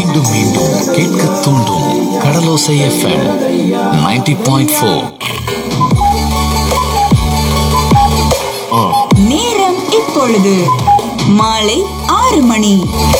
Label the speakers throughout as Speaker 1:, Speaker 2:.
Speaker 1: மீண்டும் மீண்டும் கேட்க தூண்டும் கடலோசை எஃப்எம் 90.4 பாயிண்ட் ஃபோர்
Speaker 2: நேரம் இப்பொழுது மாலை ஆறு மணி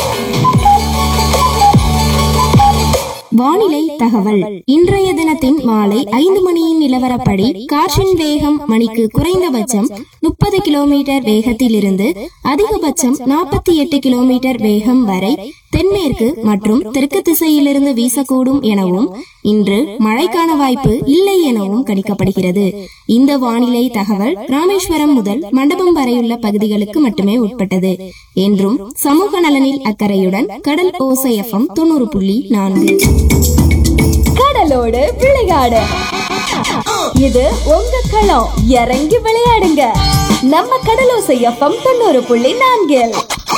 Speaker 3: வானிலை தகவல் இன்றைய தினத்தின் மாலை ஐந்து மணியின் நிலவரப்படி காற்றின் வேகம் மணிக்கு குறைந்தபட்சம் முப்பது கிலோமீட்டர் வேகத்திலிருந்து அதிகபட்சம் நாற்பத்தி எட்டு கிலோமீட்டர் வேகம் வரை தென்மேற்கு மற்றும் தெற்கு திசையிலிருந்து வீசக்கூடும் எனவும் இன்று மழைக்கான வாய்ப்பு இல்லை எனவும் கணிக்கப்படுகிறது இந்த வானிலை தகவல் ராமேஸ்வரம் முதல் மண்டபம் வரையுள்ள பகுதிகளுக்கு மட்டுமே உட்பட்டது என்றும் சமூக நலனில் அக்கறையுடன் கடல் ஓசையஃபம் தொண்ணூறு புள்ளி நான்கு
Speaker 4: கடலோடு விளையாடு இது உங்க களம் இறங்கி விளையாடுங்க நம்ம கடலோசை எஃப்எம் தொண்ணூறு புள்ளி நான்கில்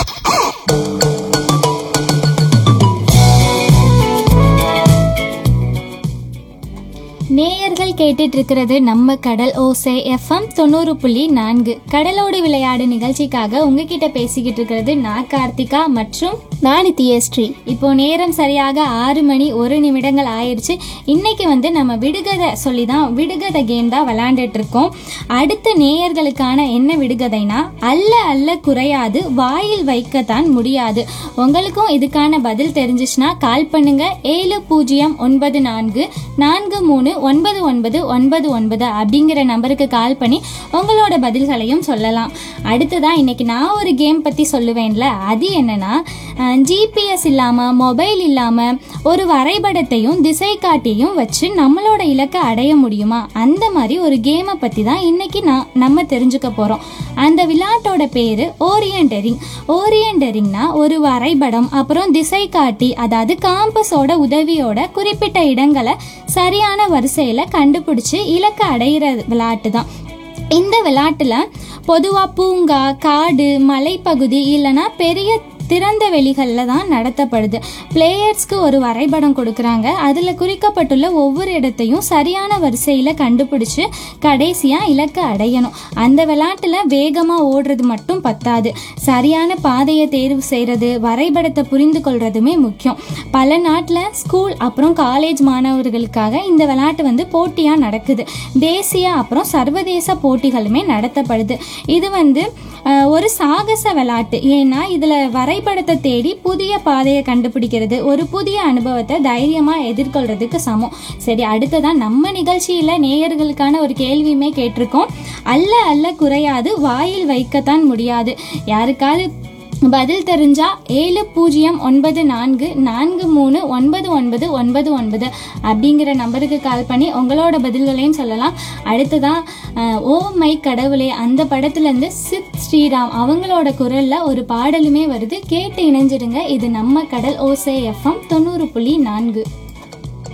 Speaker 5: நேயர்கள் கேட்டுட்டு இருக்கிறது நம்ம கடல் ஓசை எஃப்எம் தொண்ணூறு புள்ளி நான்கு கடலோடு விளையாடு நிகழ்ச்சிக்காக உங்ககிட்ட பேசிக்கிட்டு இருக்கிறது நான் கார்த்திகா மற்றும் நான் நித்யஸ்ரீ இப்போ நேரம் சரியாக ஆறு மணி ஒரு நிமிடங்கள் ஆயிடுச்சு இன்னைக்கு வந்து நம்ம விடுகதை சொல்லி தான் விடுகதை கேம் தான் விளையாண்டுட்டு இருக்கோம் அடுத்த நேயர்களுக்கான என்ன விடுகதைனா அல்ல அல்ல குறையாது வாயில் வைக்கத்தான் முடியாது உங்களுக்கும் இதுக்கான பதில் தெரிஞ்சிச்சுன்னா கால் பண்ணுங்க ஏழு பூஜ்ஜியம் ஒன்பது நான்கு நான்கு மூணு ஒன்பது ஒன்பது ஒன்பது ஒன்பது அப்படிங்கிற நம்பருக்கு கால் பண்ணி உங்களோட பதில்களையும் சொல்லலாம் அடுத்ததான் இன்னைக்கு நான் ஒரு கேம் பற்றி சொல்லுவேன்ல அது என்னன்னா ஜிபிஎஸ் இல்லாமல் மொபைல் இல்லாமல் ஒரு வரைபடத்தையும் திசை காட்டியும் வச்சு நம்மளோட இலக்கை அடைய முடியுமா அந்த மாதிரி ஒரு கேமை பற்றி தான் இன்னைக்கு நான் நம்ம தெரிஞ்சுக்க போகிறோம் அந்த விளையாட்டோட பேர் ஓரியண்டரிங் ஓரியண்டரிங்னா ஒரு வரைபடம் அப்புறம் திசை காட்டி அதாவது காம்பஸோட உதவியோட குறிப்பிட்ட இடங்களை சரியான வரிசையில் கண்டுபிடிச்சு இலக்கை அடையிற விளையாட்டு தான் இந்த விளையாட்டுல பொதுவாக பூங்கா காடு மலைப்பகுதி இல்லைன்னா பெரிய திறந்த வெளிகளில் தான் நடத்தப்படுது பிளேயர்ஸ்க்கு ஒரு வரைபடம் கொடுக்குறாங்க அதில் குறிக்கப்பட்டுள்ள ஒவ்வொரு இடத்தையும் சரியான வரிசையில் கண்டுபிடிச்சு கடைசியாக இலக்கை அடையணும் அந்த விளையாட்டில் வேகமாக ஓடுறது மட்டும் பத்தாது சரியான பாதையை தேர்வு செய்கிறது வரைபடத்தை புரிந்து கொள்றதுமே முக்கியம் பல நாட்டில் ஸ்கூல் அப்புறம் காலேஜ் மாணவர்களுக்காக இந்த விளையாட்டு வந்து போட்டியாக நடக்குது தேசிய அப்புறம் சர்வதேச போட்டிகளுமே நடத்தப்படுது இது வந்து அஹ், ஒரு சாகச விளையாட்டு ஏன்னா இதில் வரைபடத்தை தேடி புதிய பாதையை கண்டுபிடிக்கிறது ஒரு புதிய அனுபவத்தை தைரியமாக எதிர்கொள்றதுக்கு சமம் சரி அடுத்ததான் நம்ம நிகழ்ச்சியில் நேயர்களுக்கான ஒரு கேள்வியுமே கேட்டிருக்கோம் அல்ல அல்ல குறையாது வாயில் வைக்கத்தான் முடியாது யாருக்காவது பதில் தெரிஞ்சா ஏழு பூஜ்ஜியம் ஒன்பது நான்கு நான்கு மூணு ஒன்பது ஒன்பது ஒன்பது ஒன்பது அப்படிங்கிற நம்பருக்கு கால் பண்ணி உங்களோட பதில்களையும் சொல்லலாம் அடுத்ததான் அஹ், ஓ மை கடவுளே அந்த படத்துலேருந்து சித் ஸ்ரீராம் அவங்களோட குரலில் ஒரு பாடலுமே வருது கேட்டு இணைஞ்சிடுங்க இது நம்ம கடல் ஓசே எஃப்எம் தொண்ணூறு புள்ளி நான்கு